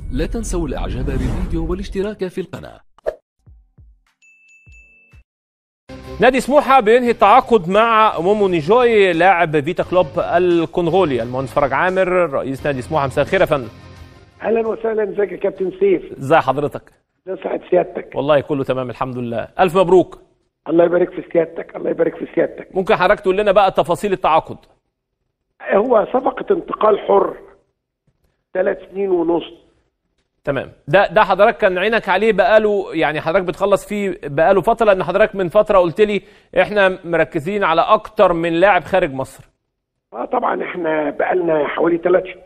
لا تنسوا الاعجاب بالفيديو والاشتراك في القناة نادي سموحه بينهي التعاقد مع مومو نيجوي لاعب فيتا كلوب الكونغولي المهندس فرج عامر رئيس نادي سموحه مساء الخير يا فندم اهلا وسهلا ازيك يا كابتن سيف ازي حضرتك ده سعد سيادتك والله كله تمام الحمد لله الف مبروك الله يبارك في سيادتك الله يبارك في سيادتك ممكن حضرتك تقول لنا بقى تفاصيل التعاقد هو صفقه انتقال حر ثلاث سنين ونص تمام ده ده حضرتك كان عينك عليه بقاله يعني حضرتك بتخلص فيه بقاله فتره لان حضرتك من فتره قلت لي احنا مركزين على اكتر من لاعب خارج مصر اه طبعا احنا بقالنا حوالي ثلاث شهور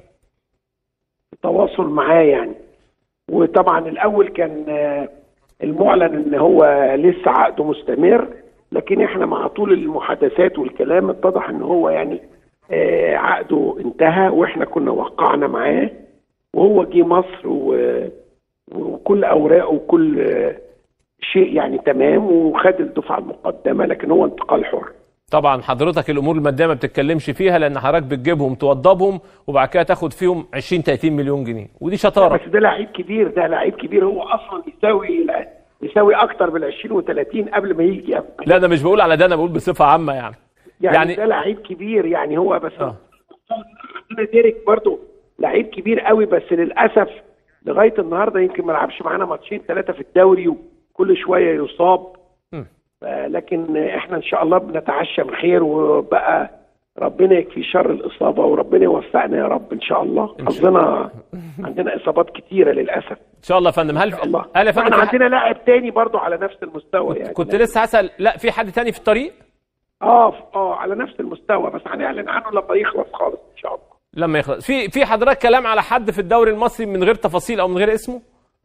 تواصل معاه يعني وطبعا الاول كان آه، المعلن ان هو لسه عقده مستمر لكن احنا مع طول المحادثات والكلام اتضح ان هو يعني آه، عقده انتهى واحنا كنا وقعنا معاه وهو جه مصر و- وكل اوراقه وكل آه، شيء يعني تمام وخد الدفعه المقدمه لكن هو انتقال حر طبعا حضرتك الامور الماديه ما بتتكلمش فيها لان حضرتك بتجيبهم توضبهم وبعد كده تاخد فيهم 20 30 مليون جنيه ودي شطاره بس ده لعيب كبير ده لعيب كبير هو اصلا يساوي يساوي اكتر بال 20 و30 قبل ما يجي لا انا مش بقول على ده انا بقول بصفه عامه يعني يعني, يعني- يعني ده لعيب كبير يعني هو بس آه. عندنا ديريك برضو لعيب كبير قوي بس للاسف لغايه النهارده يمكن ما لعبش معانا ماتشين ثلاثه في الدوري وكل شويه يصاب مم. ف- لكن احنا ان شاء الله بنتعشى بخير وبقى ربنا يكفي شر الاصابه وربنا يوفقنا يا رب ان شاء الله حظنا عندنا اصابات كتيره للاسف ان شاء الله يا فندم هل ان شاء الله هل يا فندم احنا في ح- عندنا لاعب تاني برضو على نفس المستوى يعني كنت لسه هسال لا في حد تاني في الطريق اه اه على نفس المستوى بس هنعلن عنه لما يخلص خالص ان شاء الله لما يخلص في في حضرتك كلام على حد في الدوري المصري من غير تفاصيل او من غير اسمه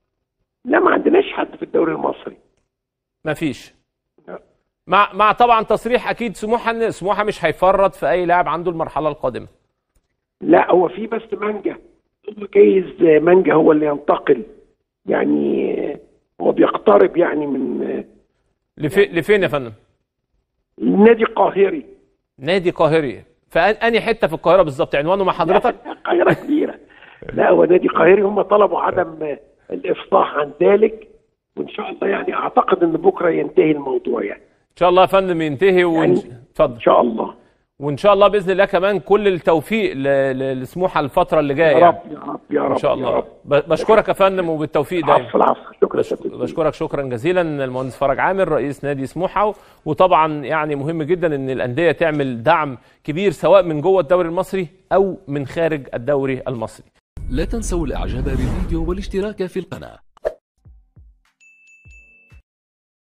لا ما عندناش حد في الدوري المصري ما فيش لا. مع مع طبعا تصريح اكيد سموحه ان سموحه مش هيفرط في اي لاعب عنده المرحله القادمه لا هو في بس مانجا هو جايز مانجا هو اللي ينتقل يعني هو بيقترب يعني من لفي لفين يا فندم النادي القاهري نادي قاهري فاني حته في القاهره بالظبط عنوانه مع حضرتك لا، القاهرة كبيرة لا هو نادي قاهري هم طلبوا عدم الإفصاح عن ذلك وإن شاء الله يعني أعتقد إن بكرة ينتهي الموضوع يعني ان شاء الله يا فندم ينتهي ون... يعني- اتفضل إن شاء الله وان شاء الله باذن الله كمان كل التوفيق ل... ل... لسموحه الفتره اللي جايه يا يعني. رب يا رب يا رب ان شاء يا الله رب ب... بشكرك يا فندم وبالتوفيق دايما العفو العفو شكرا بش- شكرا بشكرك شكرا جزيلا المهندس فرج عامر رئيس نادي سموحه وطبعا يعني مهم جدا ان الانديه تعمل دعم كبير سواء من جوه الدوري المصري او من خارج الدوري المصري لا تنسوا الاعجاب بالفيديو والاشتراك في القناة